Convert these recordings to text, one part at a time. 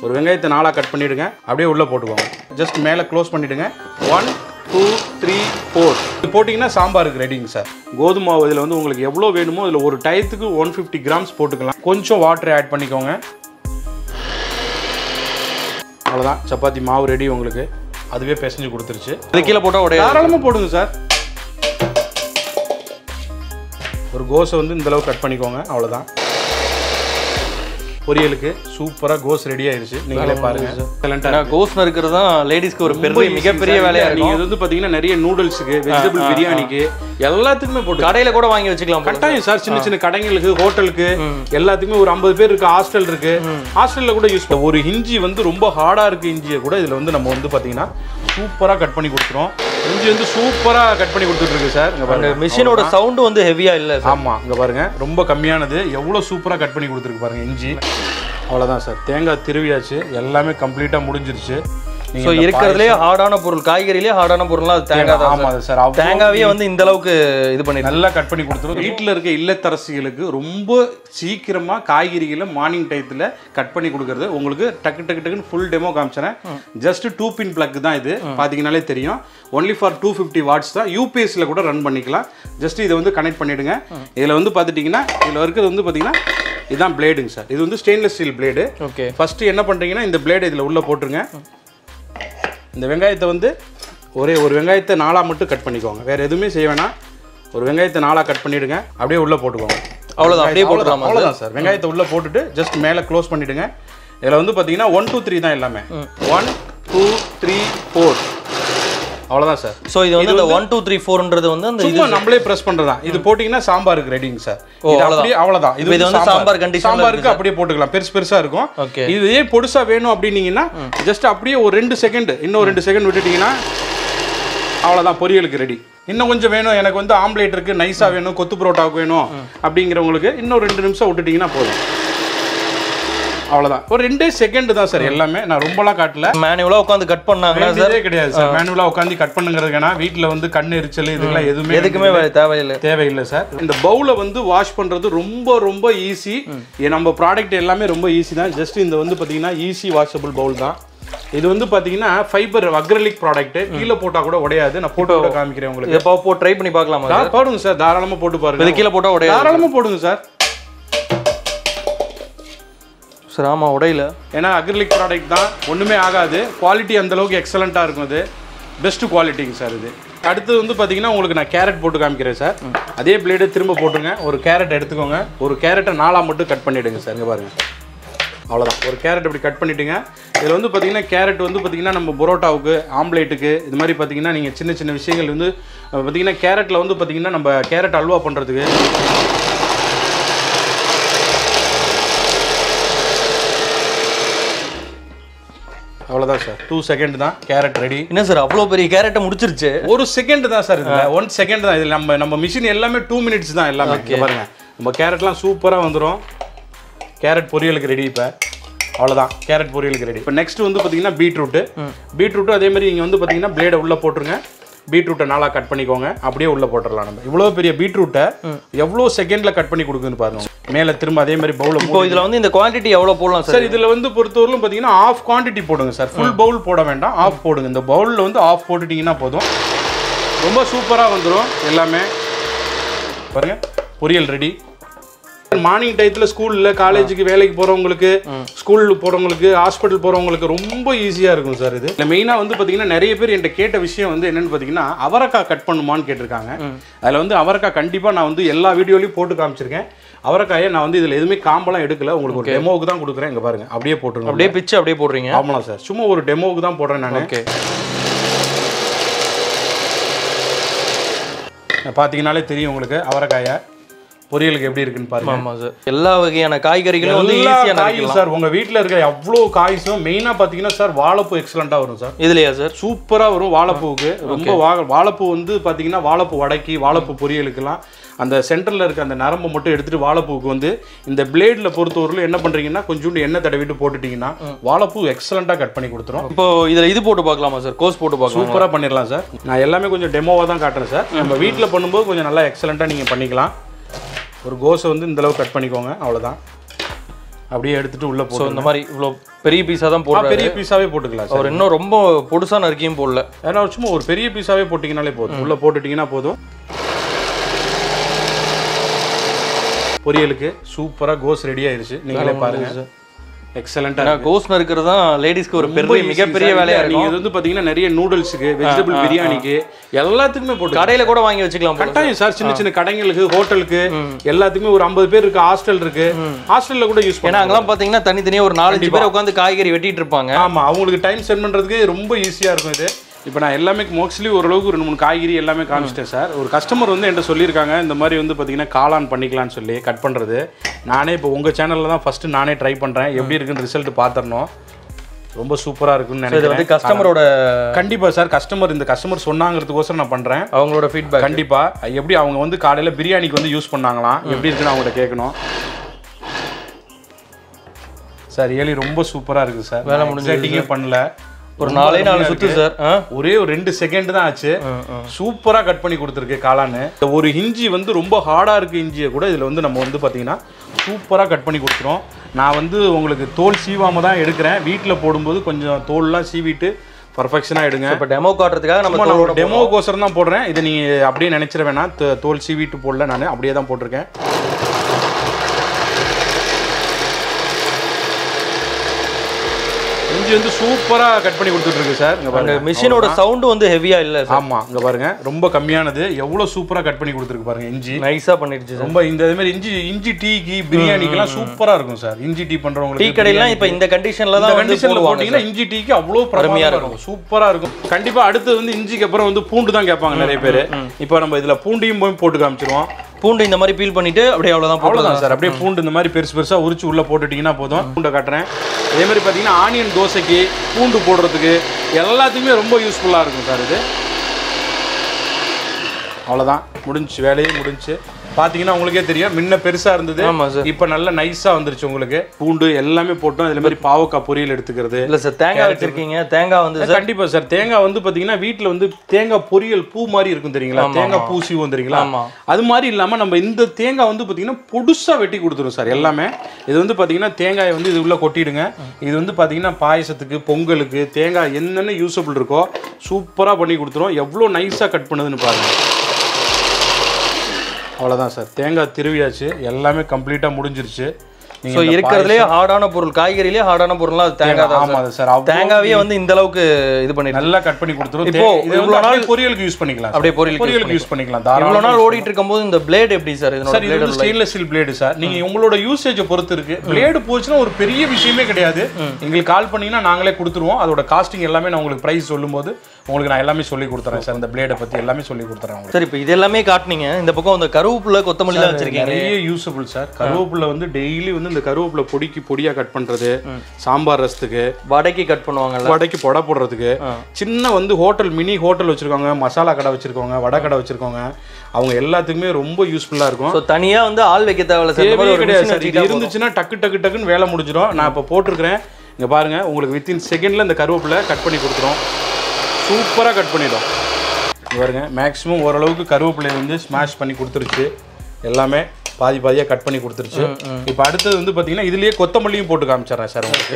ஒரு வெங்காயத்தை நாலாக கட் பண்ணிவிடுங்க அப்படியே உள்ளே போட்டுக்கோங்க ஜஸ்ட் மேலே க்ளோஸ் பண்ணிவிடுங்க ஒன் டூ த்ரீ ஃபோர் இது போட்டிங்கன்னா சாம்பாருக்கு ரெடிங்க சார் கோதுமை மாவு இதில் வந்து உங்களுக்கு எவ்வளோ வேணுமோ இதில் ஒரு டயத்துக்கு ஒன் ஃபிஃப்டி கிராம்ஸ் போட்டுக்கலாம் கொஞ்சம் வாட்டர் ஆட் பண்ணிக்கோங்க அவ்வளோதான் சப்பாத்தி மாவு ரெடி உங்களுக்கு அதுவே பிசைஞ்சு கொடுத்துருச்சு இது கீழே போட்டால் உடைய தாராளமாக போடுங்க சார் ஒரு கோஸை வந்து இந்த அளவு கட் பண்ணிக்கோங்க அவ்வளோதான் பொரியலுக்கு சூப்பராக கோஸ் ரெடி ஆயிருச்சு நீங்களே பாருங்க Excellent-ஆ ஏன்னா கோஸ் நறுக்கிறது தான் லேடிஸ்க்கு ஒரு பெரிய ரொம்ப மிகப்பெரிய easy வேலையா சார். நீங்க இருக்கும் இது வந்து பாத்தீங்கன்னா நிறைய நூடுல்ஸுக்கு வெஜிடபிள் பிரியாணிக்கு எல்லாத்துக்குமே போட்டு கடையில கூட வாங்கி வச்சுக்கலாம் போல. கட்டாயம் சார் சின்ன சின்ன கடைங்களுக்கு ஹோட்டலுக்கு எல்லாத்துக்குமே ஒரு ஐம்பது பேர் இருக்கு ஹாஸ்டல் இருக்கு ஹாஸ்டல்ல கூட யூஸ் ஒரு இஞ்சி வந்து ரொம்ப ஹார்டா இருக்கு இஞ்சியை கூட இதுல வந்து நம்ம வந்து பாத்தீங்கன்னா சூப்பரா கட் பண்ணி கொடுத்துரும் இஞ்சி வந்து சூப்பரா கட் பண்ணி கொடுத்துட்டு இருக்கு சார் இங்க அந்த பாருங்க மிஷினோட சவுண்டு வந்து ஹெவியா இல்ல சார் ஆமா இங்க பாருங்க ரொம்ப கம்மியானது எவ்வளவு சூப்பரா கட் பண்ணி கொடுத்துருக்கு பாருங்க இஞ்சி அவ்வளவுதான் சார் தேங்காய் திருவியாச்சு எல்லாமே கம்ப்ளீட்டா முடிஞ்சிருச்சு நீங்க ஸோ இந்த இருக்கிறதுலே ஹார்டான பொருள் காய்கறிலேயே ஹார்டான பொருள்லாம் அது தேங்காய் தான் ஆமா சார். சார் அவ்வளவு தேங்காவே வந்து இந்த அளவுக்கு இது பண்ணி நல்லா கட் பண்ணி கொடுத்துரும் வீட்டில் இருக்க இல்லத்தரசிகளுக்கு ரொம்ப சீக்கிரமா காய்கறிகளை மார்னிங் டயத்தில் கட் பண்ணி கொடுக்கறது உங்களுக்கு டக்கு டக்கு டக்குன்னு ஃபுல் டெமோ காமிச்சேன் ஜஸ்ட் டூ பின் பிளக் தான் இது பார்த்தீங்கனாலே தெரியும் only for two fifty watts தான் யூபிஎஸ்ல கூட ரன் பண்ணிக்கலாம் ஜஸ்ட் இதை வந்து கனெக்ட் பண்ணிடுங்க இதில் வந்து பார்த்துட்டிங்கன்னா இதில் இருக்கிறது வந்து பார்த்தீங்கன்னா இதுதான் பிளேடுங்க சார் இது வந்து stainless steel blade okay first என்ன பண்றீங்கன்னா இந்த பிளேடு இதில் உள்ள போட்டுருங்க இந்த வெங்காயத்தை வந்து ஒரே ஒரு வெங்காயத்தை நாலாக மட்டும் கட் பண்ணிக்கோங்க வேற எதுவுமே செய்ய வேணாம் ஒரு வெங்காயத்தை நாலாக கட் பண்ணிடுங்க அப்படியே உள்ள போட்டுக்கோங்க அவ்வளவுதான் அப்படியே அவ்வளோதான் போட்டுக்கலாமா அவ்வளோதான் சார் வெங்காயத்தை உள்ள போட்டுட்டு ஜஸ்ட் மேலே க்ளோஸ் பண்ணிடுங்க இதில் வந்து பார்த்தீங்கன்னா ஒன் டூ த்ரீ தான் எல்லாமே ஒன் டூ த்ரீ ஃபோர் அவ்வளோதான் சார் ஸோ இது வந்து இந்த ஒன் டூ த்ரீ ஃபோர்ன்றது வந்து அந்த இது சும்மா நம்மளே பிரஸ் பண்றதா இது போட்டீங்கன்னா சாம்பாருக்கு ரெடிங்க சார் இது அவ்வளவுதான். அப்படியே அவ்வளவுதான் இப்ப இது வந்து சாம்பார் condition ல சாம்பாருக்கு அப்படியே போட்டுக்கலாம் பெருசு பெருசா இருக்கும் ஓகே இது இதே பொடுசா வேணும் அப்படின்னீங்கன்னா ஜஸ்ட் அப்படியே ஒரு ரெண்டு செகண்ட் இன்னும் ரெண்டு செகண்ட் விட்டுட்டீங்கன்னா அவ்வளவுதான் பொரியலுக்கு ரெடி இன்னும் கொஞ்சம் வேணும் எனக்கு வந்து ஆம்லேட் இருக்கு நைஸா வேணும் கொத்து பரோட்டாவுக்கு வேணும் அப்படிங்கிறவங்களுக்கு இன்னும் ரெண்டு நிமிஷம் விட்டுட்டீங்கன்னா போதும் அவ்வளவுதான் ஒரு ரெண்டே செகண்ட் தான் சார் எல்லாமே நான் ரொம்பலாம் காட்டல மேனுவலாக உட்காந்து கட் பண்ணாங்கன்னா சார் வேண்டியதே கிடையாது சார் மேனுவலா உட்காந்து கட் பண்ணுங்கிறதுக்கான வீட்டில் வந்து கண் எரிச்சல் இதெல்லாம் எதுவுமே எதுக்குமே வே- தேவையில்லை தேவையில்லை சார் இந்த பவுலை வந்து வாஷ் பண்றது ரொம்ப ரொம்ப ஈஸி நம்ம ப்ராடக்ட் எல்லாமே ரொம்ப ஈஸி தான் ஜஸ்ட் இந்த வந்து பாத்தீங்கன்னா ஈஸி வாஷபிள் பவுல் தான் இது வந்து பாத்தீங்கன்னா ஃபைபர் அக்ரலிக் ப்ராடக்ட் கீழே போட்டா கூட உடையாது நான் போட்டோ கூட காமிக்கிறேன் உங்களுக்கு இதை போ ட்ரை பண்ணி பார்க்கலாமா சார் தா- போடுங்க சார் தாராளமா போட்டு இது பாருங்க கீழே போட்டால் உடைய தாராளமா போடுங்க சார் சார் ஆமாம் உடையில ஏன்னா அக்ரிலிக் ப்ராடக்ட் தான் ஒன்றுமே ஆகாது குவாலிட்டி அந்த அளவுக்கு எக்ஸலண்ட்டாக இருக்கும் அது பெஸ்ட் குவாலிட்டிங்க சார் இது அடுத்து வந்து பார்த்தீங்கன்னா உங்களுக்கு நான் கேரட் போட்டு காமிக்கிறேன் சார் அதே பிளேடு திரும்ப போட்டுங்க ஒரு கேரட் எடுத்துக்கோங்க ஒரு கேரட்டை நாலாக மட்டும் கட் பண்ணிவிடுங்க சார் இங்கே பாருங்க அவ்வளோதான் ஒரு கேரட் இப்படி கட் பண்ணிட்டுங்க இதில் வந்து பார்த்தீங்கன்னா கேரட் வந்து பார்த்தீங்கன்னா நம்ம பரோட்டாவுக்கு ஆம்லேட்டுக்கு இது மாதிரி பார்த்தீங்கன்னா நீங்கள் சின்ன சின்ன விஷயங்கள் வந்து அஹ், பார்த்தீங்கன்னா கேரட்டில் வந்து பார்த்தீங்கன்னா நம்ம கேரட் அல்வா பண்ணுறதுக்கு அவ்வளோதான் சார் டூ செகண்ட் தான் கேரட் ரெடி என்ன சார் அவ்வளோ பெரிய கேரட்டை முடிச்சிருச்சு ஒரு செகண்ட் தான் சார் இதில் ஒன் செகண்ட் தான் இதில் நம்ம நம்ம மிஷின் எல்லாமே டூ மினிட்ஸ் தான் எல்லாமே இங்க பாருங்க நம்ம கேரட்லாம் சூப்பராக வந்துடும் கேரட் பொரியலுக்கு ரெடி இப்போ அவ்வளோதான் கேரட் பொரியலுக்கு ரெடி இப்போ நெக்ஸ்ட் வந்து பார்த்தீங்கன்னா பீட்ரூட்டு பீட்ரூட்டு அதே மாதிரி இங்கே வந்து பார்த்தீங்கன்னா பிளேடை உள்ளே போட்டுருங்க பீட்ரூட்டை நாளாக கட் பண்ணிக்கோங்க அப்படியே உள்ளே போட்டுடலாம் நம்ம இவ்வளோ பெரிய பீட்ரூட்டை எவ்வளோ செகண்டில் கட் பண்ணி கொடுக்குதுன்னு பாருங்க மேலே திரும்ப அதே மாதிரி பவுலில் இப்போ இதுல வந்து இந்த குவாண்டிட்டி எவ்வளோ போடலாம் சார் சார் இதுல வந்து பொறுத்தவரையிலும் பார்த்தீங்கன்னா ஆஃப் குவாண்டிட்டி போடுங்க சார் ஃபுல் பவுல் போட வேண்டாம் ஆஃப் போடுங்க இந்த பவுலில் வந்து ஆஃப் போட்டுட்டீங்கன்னா போதும் ரொம்ப சூப்பராக வந்துடும் எல்லாமே பாருங்க பொரியல் ரெடி மார்னிங் டயத்தில் ஸ்கூலில் காலேஜுக்கு வேலைக்கு போகிறவங்களுக்கு ஸ்கூலுக்கு போகிறவங்களுக்கு ஹாஸ்பிட்டல் போகிறவங்களுக்கு ரொம்ப ஈஸியாக இருக்கும் சார் இது இல்லை மெயினாக வந்து பார்த்தீங்கன்னா நிறைய பேர் என்கிட்ட கேட்ட விஷயம் வந்து என்னன்னு பார்த்தீங்கன்னா அவரைக்காய் கட் பண்ணுமான்னு கேட்டிருக்காங்க அதில் வந்து அவரைக்காய் கண்டிப்பாக நான் வந்து எல்லா வீடியோலையும் போட்டு காமிச்சிருக்கேன் அவரைக்காயை நான் வந்து இதில் எதுவுமே காம்பெல்லாம் எடுக்கல உங்களுக்கு ஒரு டெமோவுக்கு தான் கொடுக்குறேன் இங்கே பாருங்க அப்படியே போட்டுருங்க அப்படியே பிச்சு அப்படியே போடுறீங்க ஆமாம் சார் சும்மா ஒரு டெமோவுக்கு தான் போடுறேன் நான் ஓகே பார்த்தீங்கனாலே தெரியும் உங்களுக்கு அவரைக்காயை பொரியலுக்கு எப்படி இருக்குன்னு பாருங்க ஆமா சார் எல்லா வகையான காய்கறிகளும் வந்து எல்லா ஈஸியாக காயும் நறுக்கலாம் சார் உங்க வீட்ல இருக்கிற அவ்வளோ காய்ஸும் மெயினா பாத்தீங்கன்னா சார் வாழைப்பூ எக்ஸலண்டா வரும் சார் இதுலையா சார் சூப்பரா வரும் வாழைப்பூவுக்கு ரொம்ப வா- வாழைப்பூ வந்து பாத்தீங்கன்னா வாழைப்பூ வடக்கி வாழைப்பூ பொரியலுக்கெல்லாம் அந்த சென்டர்ல இருக்க அந்த நரம்பை மட்டும் எடுத்துட்டு வாழைப்பூவுக்கு வந்து இந்த பிளேட்ல பொறுத்தவரையிலும் என்ன பண்றீங்கன்னா கொஞ்சோண்டு எண்ணெய் தடவிட்டு போட்டுட்டீங்கன்னா வாழைப்பூ எக்ஸலண்டா கட் பண்ணி கொடுத்துரும் இப்போ இதுல இது போட்டு பார்க்கலாமா சார் கோஸ் போட்டு பார்க்கலாம் சூப்பரா பண்ணிடலாம் சார் நான் எல்லாமே கொஞ்சம் டெமோவா தான் காட்டுறேன் சார் நம்ம வீட்ல பண்ணும்போது கொஞ்சம் நல்லா எக்ஸலண்டா நீங்க பண்ணிக்கலாம் ஒரு கோஸை வந்து இந்த அளவு கட் பண்ணிக்கோங்க அவ்வளவுதான் அப்படியே எடுத்துட்டு உள்ள ஸோ போட்டு இந்த மாதிரி இவ்வளோ பெரிய பீஸாக தான் ஆ, போடுறாரு பெரிய பீஸாவே போட்டுக்கலாம் சார் அவர் இன்னும் ரொம்ப பொடுசா நறுக்கியும் போடல ஏன்னா சும்மா ஒரு பெரிய பீஸாவே போட்டிங்கனாலே போதும் உள்ள போட்டுட்டீங்கன்னா போதும் பொரியலுக்கு சூப்பரா கோஸ் ரெடி ஆயிருச்சு நீங்களே பாருங்க எக்ஸலண்டா ஏன்னா கோஸ் நறுக்கிறது தான் லேடிஸ்க்கு ஒரு பெரிய மிகப்பெரிய வேலையா நீங்க இருக்கும் இது வந்து பாத்தீங்கன்னா நிறைய நூடுல்ஸுக்கு வெஜிடபிள் பிரியாணிக்கு எல்லாத்துக்குமே போட்டு கடையில கூட வாங்கி வச்சுக்கலாம் போல. கட்டாயம் சார் சின்ன சின்ன கடைங்களுக்கு ஹோட்டலுக்கு எல்லாத்துக்குமே ஒரு ஐம்பது பேர் இருக்கு ஹாஸ்டல் இருக்கு ஹாஸ்டல்ல கூட யூஸ் ஏன்னா பண்ணலாம் அங்கெல்லாம் பாத்தீங்கன்னா தனித்தனியா ஒரு நாலஞ்சு பேர் உட்காந்து காய்கறி வெட்டிட்டு இருப்பாங்க ஆமா அவங்களுக்கு டைம் ஸ்பெண்ட் பண்றதுக்கு ரொம்ப ஈஸியா இருக்கும் இது இப்போ நான் எல்லாமே மோஸ்ட்லி ஓரளவுக்கு ரெண்டு மூணு காய்கறி எல்லாமே காமிச்சிட்டேன் சார் ஒரு கஸ்டமர் வந்து என்கிட்ட சொல்லியிருக்காங்க இந்த மாதிரி வந்து பார்த்தீங்கன்னா காளான் பண்ணிக்கலாம்னு சொல்லி கட் பண்ணுறது நானே இப்போ உங்கள் சேனலில் தான் ஃபஸ்ட்டு நானே ட்ரை பண்ணுறேன் எப்படி இருக்குன்னு ரிசல்ட் பார்த்துடணும் ரொம்ப சூப்பராக இருக்குன்னு இது வந்து நினைக்கிறேன் கஸ்டமரோட கண்டிப்பாக சார் கஸ்டமர் இந்த கஸ்டமர் சொன்னாங்கிறதுக்கோசரம் நான் பண்ணுறேன் அவங்களோட ஃபீட்பேக் கண்டிப்பா எப்படி அவங்க வந்து காலையில பிரியாணிக்கு வந்து யூஸ் பண்ணாங்களாம் எப்படி இருக்குன்னு அவங்கள்ட்ட கேட்கணும் சார் ஏலி ரொம்ப சூப்பரா இருக்கு சார் வேலை முடிஞ்சே பண்ணல ஒரு ரொம்ப நாலே நாலு அருமையா சுத்து இருக்கு. சார் ஆ? ஒரே ஒரு ரெண்டு செகண்ட் தான் ஆச்சு சூப்பரா கட் பண்ணி கொடுத்துருக்கு காளான்னு இந்த ஒரு இஞ்சி வந்து ரொம்ப ஹார்டா இருக்கு இஞ்சியை கூட இதுல வந்து நம்ம வந்து பாத்தீங்கன்னா சூப்பரா கட் பண்ணி கொடுத்துரும் நான் வந்து உங்களுக்கு தோல் சீவாம தான் எடுக்கிறேன் வீட்ல போடும்போது கொஞ்சம் தோல்லாம் சீவிட்டு பர்ஃபெக்ஷனா எடுங்க இப்ப டெமோ காட்டுறதுக்காக நம்ம சும்மா நான் தோலோட ஒரு டெமோக்கோசரம் தான் போடுறேன் இதை நீங்க அப்படியே நினைச்சிட வேணாம் தோ- தோல் சீவிட்டு போடல நான் அப்படியே தான் போட்டிருக்கேன் இஞ்சி வந்து சூப்பரா கட் பண்ணி கொடுத்துட்டு இருக்கு சார் இங்க அந்த பாருங்க மிஷினோட சவுண்ட் வந்து ஹெவியா இல்ல சார் ஆமா இங்க பாருங்க ரொம்ப கம்மியானது எவ்வளவு சூப்பரா கட் பண்ணி கொடுத்துருக்கு பாருங்க இஞ்சி நைஸா பண்ணிடுச்சு சார் ரொம்ப இந்த இது மாதிரி இஞ்சி இஞ்சி டீக்கு பிரியாணிக்கெல்லாம் சூப்பரா இருக்கும் சார் இஞ்சி டீ டீ பண்றவங்களுக்கு கடையிலாம் இப்ப இந்த கண்டிஷன்ல இந்த தான் வந்து கண்டிஷன்ல போடுவாங்க போட்டீங்கன்னா இஞ்சி டீக்கு அவ்வளோ அருமையா இருக்கும் சூப்பரா இருக்கும் கண்டிப்பா அடுத்து வந்து இஞ்சிக்கு அப்புறம் வந்து பூண்டு தான் கேட்பாங்க நிறைய பேர் இப்போ நம்ம இதுல பூண்டையும் போய் போட்டு காமிச்சிருவோம் பூண்டு இந்த மாதிரி பீல் பண்ணிட்டு அப்படியே அவ்வளவுதான் போட்டு அவ்வளவுதான் சார் அப்படியே பூண்டு இந்த மாதிரி பெருசு பெருசா உரிச்சு உள்ள போட்டுட்டீங்கன்னா போதும் பூண்டை காட்டுறேன் அதே மாதிரி பார்த்தீங்கன்னா ஆனியன் தோசைக்கு பூண்டு போடுறதுக்கு எல்லாத்துக்குமே ரொம்ப யூஸ்ஃபுல்லா இருக்கும் சார் இது அவ்வளவுதான் முடிஞ்சுச்சு வேலையே முடிஞ்சுச்சு பாத்தீங்கன்னா உங்களுக்கே தெரியும் முன்ன பெருசா இருந்தது ஆமா சார் இப்போ நல்ல நைஸா வந்துருச்சு உங்களுக்கு பூண்டு எல்லாமே போட்டோம் இதுல மாதிரி பாவக்காய் பொரியல் எடுத்துக்கிறது இல்ல சார் தேங்காய் வச்சிருக்கீங்க தேங்காய் வந்து சார் கண்டிப்பா சார் தேங்காய் வந்து பாத்தீங்கன்னா வீட்ல வந்து தேங்காய் பொரியல் பூ மாதிரி இருக்கும் தெரியுங்களா தேங்காய் பூ சீவும் தெரியுங்களா ஆமா அது மாதிரி இல்லாம நம்ம இந்த தேங்காய் வந்து பாத்தீங்கன்னா பொடுசா வெட்டி கொடுத்துரும் சார் எல்லாமே இது வந்து பாத்தீங்கன்னா தேங்காயை வந்து இது உள்ள கொட்டிடுங்க இது வந்து பாத்தீங்கன்னா பாயசத்துக்கு பொங்கலுக்கு தேங்காய் என்னென்ன யூஸபிள் இருக்கோ சூப்பரா பண்ணி கொடுத்துரும் எவ்வளோ நைஸா கட் பண்ணுதுன்னு பாருங்க அவ்வளோதான் சார் தேங்காய் திருவியாச்சு எல்லாமே கம்ப்ளீட்டாக முடிஞ்சிருச்சு நீங்க ஸோ இந்த இருக்கிறதுலயே ஹார்டான பொருள் காய்கறிலேயே ஹார்டான பொருள்லாம் அது தேங்காய் தான் ஆமா சார் சார் அவ்வளோ தேங்காவே வந்து இந்த அளவுக்கு இது பண்ணிட்டு நல்லா கட் பண்ணி கொடுத்துரும் இப்போ தே- இது வந்து இவ்வளவு அப்படியே பொரியலுக்கு யூஸ் பண்ணிக்கலாம் அப்படியே பொரியலுக்கு பொரியலுக்கு யூஸ் பண்ணிக்கலாம் இவ்வளவு தாராளமா நாள் ஓடிட்டு இருக்கும்போது இந்த பிளேட் எப்படி சார் இதனோட சார் இது வந்து ஸ்டெயின்லெஸ் ஸ்டீல் பிளேடு சார் நீங்க உங்களோட யூசேஜை பொறுத்து இருக்கு பிளேடு போச்சுன்னா ஒரு பெரிய விஷயமே கிடையாது எங்களுக்கு கால் பண்ணீங்கன்னா நாங்களே கொடுத்துருவோம் அதோட காஸ்டிங் எல்லாமே நான் உங்களுக்கு பிரைஸ் சொல்லும்போது உங்களுக்கு நான் எல்லாமே சொல்லி கொடுத்துறேன் சார் இந்த பிளேடை பத்தி எல்லாமே சொல்லி கொடுத்துறேன் உங்களுக்கு சார் இப்போ இது எல்லாமே காட்டுனீங்க இந்த பக்கம் இந்த கருவேப்பிலை கொத்தமல்லிலாம் வச்சிருக்கீங்க நிறைய யூஸபிள் சார் கருவேப்பிலை வந்து டெய்லி வந்து இந்த கருவேப்பிலை பொடிக்கு பொடியா கட் பண்றது சாம்பார் ரசத்துக்கு வடைக்கு கட் பண்ணுவாங்கல்ல வடைக்கு பொடை போடுறதுக்கு சின்ன வந்து ஹோட்டல் மினி ஹோட்டல் வச்சிருக்கவங்க மசாலா கடை வச்சிருக்கவங்க வடை கடை வச்சிருக்கவங்க அவங்க எல்லாத்துக்குமே ரொம்ப யூஸ்ஃபுல்லா இருக்கும் ஸோ தனியா வந்து ஆள் வைக்க தேவையில்ல சார் இந்த தேவையே மாதிரி ஒரு கிடையாது machine சார் இது வச்சுக்கிட்டா போதும். இருந்துச்சுன்னா டக்கு டக்கு டக்குன்னு வேலை முடிஞ்சிடும் நான் இப்போ போட்டிருக்கிறேன் இங்க பாருங்க உங்களுக்கு வித்தின் செகண்ட்ல இந்த கருவேப்பிலை கட் பண்ணி கொடுத்துரும் சூப்பரா கட் பண்ணிடும் இங்க பாருங்க மேக்ஸிமம் ஓரளவுக்கு கருவேப்பிலையை வந்து ஸ்மாஷ் பண்ணி கொடுத்துருச்சு எல்லாமே பாதி பாதியாக கட் பண்ணி கொடுத்துருச்சு இப்போ அடுத்தது வந்து பார்த்தீங்கன்னா இதுலயே கொத்தமல்லியும் போட்டு காமிச்சிடுறேன் சார் உங்களுக்கு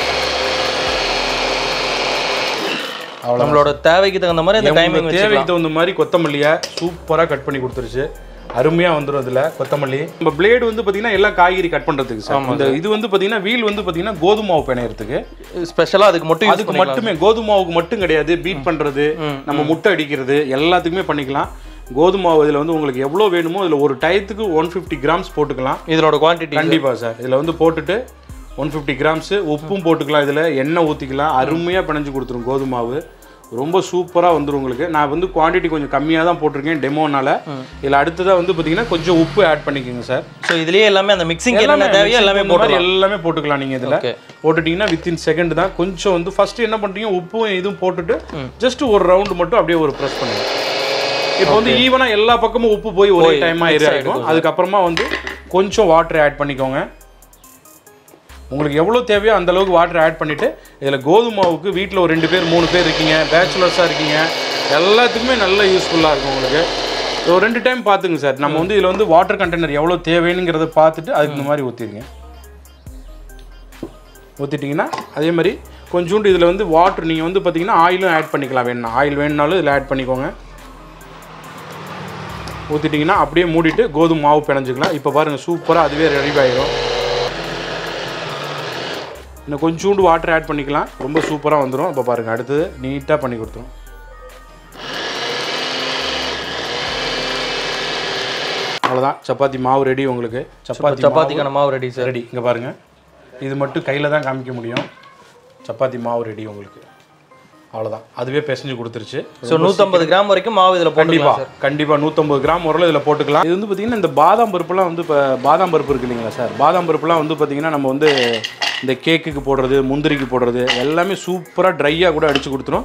அவ்வளோ நம்மளோட தேவைக்கு தகுந்த மாதிரி அந்த டைமிங் உங்க தேவைக்கு தகுந்த மாதிரி கொத்தமல்லியை சூப்பரா கட் பண்ணி கொடுத்துருச்சு அருமையா வந்துரும் இதுல கொத்தமல்லி நம்ம பிளேடு வந்து பாத்தீங்கன்னா எல்லா காய்கறி கட் பண்றதுக்கு சார் இந்த இது வந்து பாத்தீங்கன்னா வீல் வந்து பாத்தீங்கன்னா கோதுமை மாவு பிணையறதுக்கு ஸ்பெஷலா அதுக்கு மட்டும் யூஸ் அதுக்கு மட்டுமே கோதுமை மாவுக்கு மட்டும் கிடையாது பீட் பண்றது நம்ம முட்டை அடிக்கிறது எல்லாத்துக்குமே பண்ணிக்கலாம் கோதுமை மாவு இதுல வந்து உங்களுக்கு எவ்வளவு வேணுமோ இதுல ஒரு டயத்துக்கு ஒன் ஃபிஃப்டி கிராம்ஸ் போட்டுக்கலாம் இதனோட குவான்டிட்டி கண்டிப்பா சார் இதுல வந்து போட்டுட்டு ஒன் ஃபிஃப்டி கிராம்ஸ் உப்பும் போட்டுக்கலாம் இதுல எண்ணெய் ஊத்திக்கலாம் அருமையா பிணைஞ்சு கொடுத்துரும் கோதுமை மாவு ரொம்ப சூப்பரா வந்துரும் உங்களுக்கு நான் வந்து குவாண்டிட்டி கொஞ்சம் கம்மியாக தான் போட்டிருக்கேன் டெமோனால இதில் அடுத்ததாக வந்து பார்த்தீங்கன்னா கொஞ்சம் உப்பு ஆட் பண்ணிக்கோங்க சார் ஸோ இதுலயே எல்லாமே அந்த மிக்சிங் என்னென்ன தேவையோ எல்லாமே இந்த மாதிரி போடலாம் எல்லாமே போட்டுக்கலாம் நீங்கள் இதில் Okay. போட்டுட்டீங்கன்னா வித்தின் செகண்ட் தான் கொஞ்சம் வந்து ஃபர்ஸ்ட் என்ன பண்ணுறீங்க உப்பும் இதுவும் போட்டுட்டு ஜஸ்ட் ஒரு ரவுண்டு மட்டும் அப்படியே ஒரு ப்ரெஸ் பண்ணுங்க இப்போ வந்து ஈவனா எல்லா பக்கமும் உப்பு போய் ஒரே டைமா mix ஆயிருக்கும் அதுக்கப்புறமா வந்து கொஞ்சம் வாட்டர் ஆட் பண்ணிக்கோங்க உங்களுக்கு எவ்வளோ தேவையோ அந்த அளவுக்கு வாட்டர் ஆட் பண்ணிட்டு இதில் கோதுமை மாவுக்கு வீட்டில் ஒரு ரெண்டு பேர் மூணு பேர் இருக்கீங்க பேச்சுலர்ஸாக இருக்கீங்க எல்லாத்துக்குமே நல்ல யூஸ்ஃபுல்லாக இருக்கும் உங்களுக்கு ஒரு ரெண்டு டைம் பார்த்துங்க சார் நம்ம வந்து இதில் வந்து வாட்டர் கண்டெய்னர் எவ்வளோ தேவைங்கிறத பார்த்துட்டு அதுக்கு இந்த மாதிரி ஊற்றிடுங்க ஊற்றிட்டிங்கன்னா அதே மாதிரி கொஞ்சோண்டு இதில் வந்து வாட்டர் நீங்கள் வந்து பார்த்தீங்கன்னா ஆயிலும் ஆட் பண்ணிக்கலாம் வேணும்னா ஆயில் வேணுனாலும் இதில் ஆட் பண்ணிக்கோங்க ஊற்றிட்டிங்கன்னா அப்படியே மூடிட்டு கோதுமை மாவு பிணைஞ்சிக்கலாம் இப்போ பாருங்கள் சூப்பராக அதுவே ரெடி ஆயிரும் இன்னும் கொஞ்சோண்டு வாட்டர் ஆட் பண்ணிக்கலாம் ரொம்ப சூப்பராக வந்துடும் இப்போ பாருங்கள் அடுத்தது நீட்டாக பண்ணி கொடுத்துரும் அவ்வளோதான் சப்பாத்தி மாவு ரெடி உங்களுக்கு சப்பாத்தி சப்பாத்திக்கான மாவு ரெடி சார் ரெடி இங்கே பாருங்கள் இது மட்டும் கையில் தான் காமிக்க முடியும் சப்பாத்தி மாவு ரெடி உங்களுக்கு அவ்வளோதான் அதுவே பிசைஞ்சு கொடுத்துருச்சு ஸோ நூற்றம்பது கிராம் வரைக்கும் மாவு இதில் போட்டுக்கலாம் கண்டிப்பாக கண்டிப்பாக நூற்றம்பது கிராம் வரல இதில் போட்டுக்கலாம் இது வந்து பார்த்தீங்கன்னா இந்த பாதாம் பருப்புலாம் வந்து இப்போ பாதாம் பருப்பு இருக்கு இல்லைங்களா சார் பாதாம் பருப்புலாம் வந்து பார்த்தீங்கன்னா நம்ம வந்து இந்த கேக்குக்கு போடுறது முந்திரிக்கு போடுறது எல்லாமே சூப்பராக ட்ரையாக கூட அடித்து கொடுத்துரும்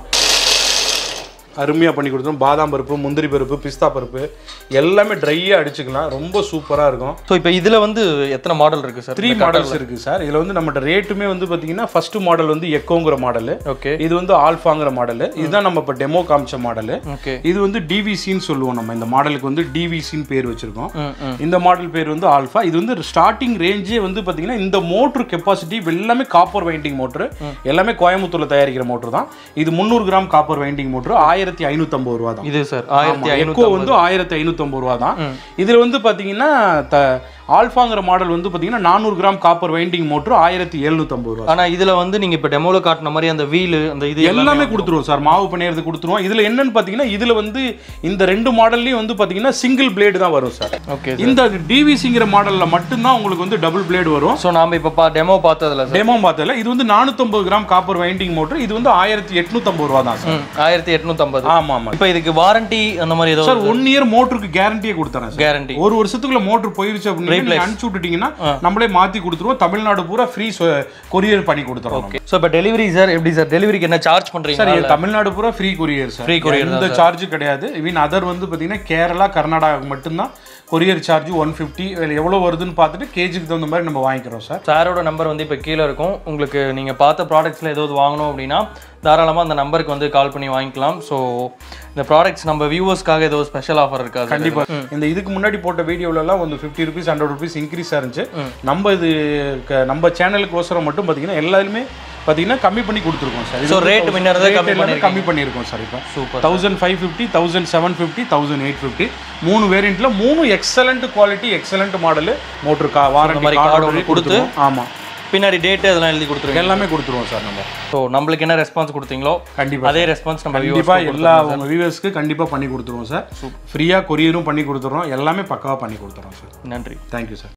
அருமையாக பண்ணி கொடுத்துரும் பாதாம் பருப்பு முந்திரி பருப்பு பிஸ்தா பருப்பு எல்லாமே ட்ரையாக அடிச்சுக்கலாம் ரொம்ப சூப்பராக இருக்கும் ஸோ இப்போ இதில் வந்து எத்தனை மாடல் இருக்குது சார் த்ரீ மாடல்ஸ் இருக்குது சார் இதில் வந்து நம்மகிட்ட ரேட்டுமே வந்து பார்த்தீங்கன்னா ஃபர்ஸ்ட் மாடல் வந்து எக்கோங்கிற மாடலு ஓகே இது வந்து ஆல்ஃபாங்கிற மாடலு இதுதான் நம்ம இப்போ டெமோ காமிச்ச மாடலு ஓகே இது வந்து டிவிசின்னு சொல்லுவோம் நம்ம இந்த மாடலுக்கு வந்து டிவிசின்னு பேர் வச்சிருக்கோம் ம் ம் இந்த மாடல் பேர் வந்து ஆல்ஃபா இது வந்து ஸ்டார்டிங் ரேஞ்சே வந்து பார்த்தீங்கன்னா இந்த மோட்ரு கெப்பாசிட்டி எல்லாமே காப்பர் வைண்டிங் மோட்ரு எல்லாமே கோயம்புத்தூர்ல தயாரிக்கிற மோட்ரு தான் இது முந்நூறு கிராம் காப்பர் வைண்டிங் மோட்ரு ஆயிரத்தி ஐநூற்றம்பது ரூபா தான் இது சார் ஆயிரத்தி எக்கோ வந்து ஆயிரத்தி ஐநூற்றம்பது ரூபா தான் இதில் வந்து பார்த்தீங்கன்னா த ஆல்ஃபாங்கிற மாடல் வந்து பார்த்தீங்கன்னா நானூறு கிராம் காப்பர் வைண்டிங் மோட்ரு ஆயிரத்தி எழுநூற்றம்பது ரூபா ஆனால் இதில் வந்து நீங்கள் இப்போ டெமோவில் காட்டின மாதிரி அந்த வீலு அந்த இது எல்லாமே கொடுத்துருவோம் சார் மாவு பிணையறது கொடுத்துருவோம் இதில் என்னன்னு பார்த்தீங்கன்னா இதில் வந்து இந்த ரெண்டு மாடல்லையும் வந்து பார்த்தீங்கன்னா சிங்கிள் பிளேடு தான் வரும் சார் ஓகே இந்த டிவிசிங்கிற மாடலில் மட்டும்தான் உங்களுக்கு வந்து டபுள் பிளேடு வரும் ஸோ நாம் இப்போ பா டெமோ பார்த்ததுல சார் டெமோ பார்த்ததுல இது வந்து நானூற்றம்பது கிராம் காப்பர் வைண்டிங் மோட்டர் இது வந்து ஆயிரத்தி எட்நூத்தம்பது ரூபா தான் சார் ம் ஆயிரத்தி எட்நூற்றம்பது ஆமாம் ஆமாம் இப்போ இதுக்கு வாரண்டி அந்த மாதிரி ஏதோ சார் ஒன் இயர் மோட்டருக்கு கேரண்டியே கொடுத்துறேன் சார் கேரண்டி ஒரு வருஷத்துக்குள்ள மோட்டர் போயிருச்சு அப்படின்னு நீங்க அனுப்பிச்சு விட்டுட்டீங்கன்னா நம்மளே மாத்தி கொடுத்துருவோம் தமிழ்நாடு பூரா ஃப்ரீ கொரியர் பண்ணி கொடுத்துறோம் ஓகே ஸோ இப்போ டெலிவரி சார் எப்படி சார் டெலிவரிக்கு என்ன சார்ஜ் பண்ணுறீங்க சார் இது தமிழ்நாடு பூரா free courier sir Free courier எந்த சார்ஜ் கிடையாது இவன் அதர் வந்து பார்த்தீங்கன்னா கேரளா கர்நாடகா மட்டும்தான் கொரியர் சார்ஜ் ஒன் ஃபிஃப்டி எவ்வளோ வருதுன்னு பார்த்துட்டு கேஜிக்கு தகுந்த மாதிரி நம்ம வாங்கிக்கிறோம் சார் சாரோட நம்பர் வந்து இப்போ கீழே இருக்கும் உங்களுக்கு நீங்கள் பார்த்த ப்ராடக்ட்ஸில் ஏதாவது வாங்கணும் அப்படின்னா தாராளமாக அந்த நம்பருக்கு வந்து கால் பண்ணி வாங்கிக்கலாம் ஸோ இந்த ப்ராடக்ட்ஸ் நம்ம வியூவர்ஸ்க்காக ஏதோ ஸ்பெஷல் ஆஃபர் இருக்காது கண்டிப்பா இந்த இதுக்கு முன்னாடி போட்ட வீடியோல எல்லாம் வந்து fifty rupees hundred rupees increase இருந்துச்சு நம்ம இது க- நம்ம சேனலுக்கு ஓசரம் மட்டும் பார்த்தீங்கன்னா எல்லாருமே பார்த்தீங்கன்னா கம்மி பண்ணி கொடுத்துருக்கோம் சார் ஸோ ரேட் முன்னே கம்மி பண்ணி கம்மி பண்ணியிருக்கோம் சார் இப்போ super thousand five fifty thousand seven fifty thousand eight fifty மூணு வேரியண்ட்ல மூணு excellent quality excellent model motor கா வாரண்டி மாதிரி card கார்டு ஒண்ணு கொடுத்து ஆமாம் பின்னாடி டேட்டு அதெல்லாம் எழுதி கொடுத்துருங்க எல்லாமே கொடுத்துருவோம் சார் நம்ம ஸோ நம்மளுக்கு என்ன ரெஸ்பான்ஸ் கொடுத்தீங்களோ கண்டிப்பா அதே ரெஸ்பான்ஸ் நம்ம கண்டிப்பா viewers எல்லா உங்க வியூவர்ஸ்க்கு கண்டிப்பா பண்ணி கொடுத்துருவோம் சார் ஃப்ரீயா கொரியரும் பண்ணி கொடுத்துறோம் எல்லாமே பக்காவா பண்ணி கொடுத்துறோம் சார் நன்றி தேங்க்யூ சார்